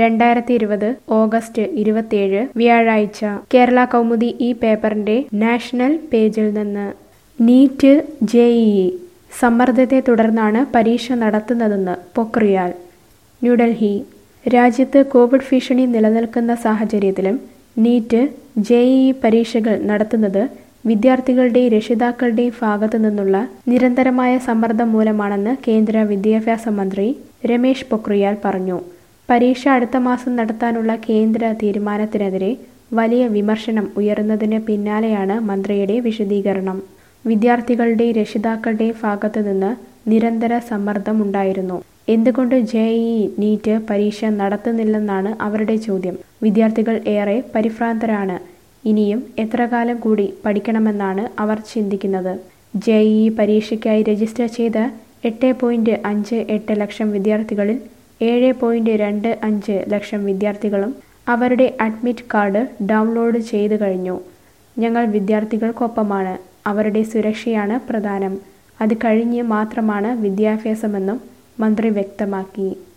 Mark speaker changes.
Speaker 1: രണ്ടായിരത്തി ഇരുപത് ഓഗസ്റ്റ് ഇരുപത്തിയേഴ് വ്യാഴാഴ്ച കേരള കൗമുദി ഈ പേപ്പറിന്റെ നാഷണൽ പേജിൽ നിന്ന് നീറ്റ് ജെഇഇ സമ്മർദ്ദത്തെ തുടർന്നാണ് പരീക്ഷ നടത്തുന്നതെന്ന് പൊക്രിയാൽ ന്യൂഡൽഹി രാജ്യത്ത് കോവിഡ് ഭീഷണി നിലനിൽക്കുന്ന സാഹചര്യത്തിലും നീറ്റ് ജെഇഇ പരീക്ഷകൾ നടത്തുന്നത് വിദ്യാർത്ഥികളുടെയും രക്ഷിതാക്കളുടെയും ഭാഗത്തു നിന്നുള്ള നിരന്തരമായ സമ്മർദ്ദം മൂലമാണെന്ന് കേന്ദ്ര വിദ്യാഭ്യാസ മന്ത്രി രമേശ് പൊക്രിയാൽ പറഞ്ഞു പരീക്ഷ അടുത്ത മാസം നടത്താനുള്ള കേന്ദ്ര തീരുമാനത്തിനെതിരെ വലിയ വിമർശനം ഉയർന്നതിന് പിന്നാലെയാണ് മന്ത്രിയുടെ വിശദീകരണം വിദ്യാർത്ഥികളുടെയും രക്ഷിതാക്കളുടെയും ഭാഗത്തു നിന്ന് നിരന്തര സമ്മർദ്ദം ഉണ്ടായിരുന്നു എന്തുകൊണ്ട് ജെഇഇ നീറ്റ് പരീക്ഷ നടത്തുന്നില്ലെന്നാണ് അവരുടെ ചോദ്യം വിദ്യാർത്ഥികൾ ഏറെ പരിഭ്രാന്തരാണ് ഇനിയും എത്ര കാലം കൂടി പഠിക്കണമെന്നാണ് അവർ ചിന്തിക്കുന്നത് ജെഇഇ പരീക്ഷയ്ക്കായി രജിസ്റ്റർ ചെയ്ത എട്ട് പോയിന്റ് അഞ്ച് എട്ട് ലക്ഷം വിദ്യാർത്ഥികളിൽ ഏഴ് പോയിന്റ് രണ്ട് അഞ്ച് ലക്ഷം വിദ്യാർത്ഥികളും അവരുടെ അഡ്മിറ്റ് കാർഡ് ഡൗൺലോഡ് ചെയ്തു കഴിഞ്ഞു ഞങ്ങൾ വിദ്യാർത്ഥികൾക്കൊപ്പമാണ് അവരുടെ സുരക്ഷയാണ് പ്രധാനം അത് കഴിഞ്ഞ് മാത്രമാണ് വിദ്യാഭ്യാസമെന്നും മന്ത്രി വ്യക്തമാക്കി